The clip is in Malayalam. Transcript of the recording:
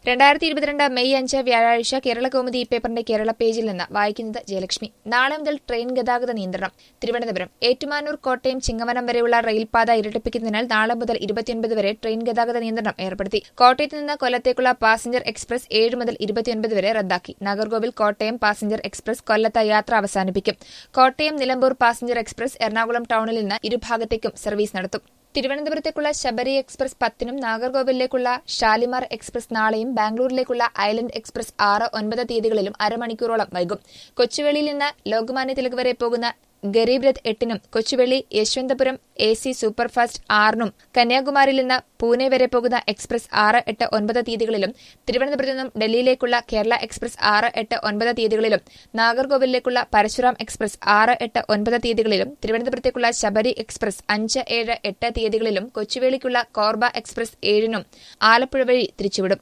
രണ്ടായിരത്തി ഇരുപത്തിരണ്ട് മെയ് അഞ്ച് വ്യാഴാഴ്ച കേരള കൗമുദി പേപ്പറിന്റെ കേരള പേജിൽ നിന്ന് വായിക്കുന്നത് ജയലക്ഷ്മി നാളെ മുതൽ ട്രെയിൻ ഗതാഗത നിയന്ത്രണം തിരുവനന്തപുരം ഏറ്റുമാനൂർ കോട്ടയം ചിങ്ങവനം വരെയുള്ള റെയിൽപാത ഇരട്ടിപ്പിക്കുന്നതിനാൽ നാളെ മുതൽ ഇരുപത്തിയൊൻപത് വരെ ട്രെയിൻ ഗതാഗത നിയന്ത്രണം ഏർപ്പെടുത്തി കോട്ടയത്ത് നിന്ന് കൊല്ലത്തേക്കുള്ള പാസഞ്ചർ എക്സ്പ്രസ് ഏഴ് മുതൽ ഇരുപത്തിയൊൻപത് വരെ റദ്ദാക്കി നാഗർകോവിൽ കോട്ടയം പാസഞ്ചർ എക്സ്പ്രസ് കൊല്ലത്ത് യാത്ര അവസാനിപ്പിക്കും കോട്ടയം നിലമ്പൂർ പാസഞ്ചർ എക്സ്പ്രസ് എറണാകുളം ടൌണിൽ നിന്ന് ഇരുഭാഗത്തേക്കും സർവീസ് നടത്തും തിരുവനന്തപുരത്തേക്കുള്ള ശബരി എക്സ്പ്രസ് പത്തിനും നാഗർകോവിലേക്കുള്ള ഷാലിമാർ എക്സ്പ്രസ് നാളെയും ബാംഗ്ലൂരിലേക്കുള്ള ഐലൻഡ് എക്സ്പ്രസ് ആറ് ഒൻപത് തീയതികളിലും അരമണിക്കൂറോളം വൈകും കൊച്ചുവേളിയിൽ നിന്ന് ലോകമാന്യ തിലക് വരെ പോകുന്ന ഗരീബ് രഥ് എട്ടിനും Kochuveli Yesvantpur A C superfast ആറിനും കന്യാകുമാരിയിൽ നിന്ന് പൂനെ വരെ പോകുന്ന എക്സ്പ്രസ് ആറ് എട്ട് ഒൻപത് തീയതികളിലും തിരുവനന്തപുരത്ത് നിന്നും ഡൽഹിയിലേക്കുള്ള കേരള എക്സ്പ്രസ് ആറ് എട്ട് ഒൻപത് തീയതികളിലും നാഗർകോവിലേക്കുള്ള പരശുറാം എക്സ്പ്രസ് ആറ് എട്ട് ഒൻപത് തീയതികളിലും തിരുവനന്തപുരത്തേക്കുള്ള ശബരി എക്സ്പ്രസ് അഞ്ച് ഏഴ് എട്ട് തീയതികളിലും കൊച്ചുവേളിക്കുള്ള കോർബ എക്സ്പ്രസ് ഏഴിനും ആലപ്പുഴ വഴി തിരിച്ചുവിടും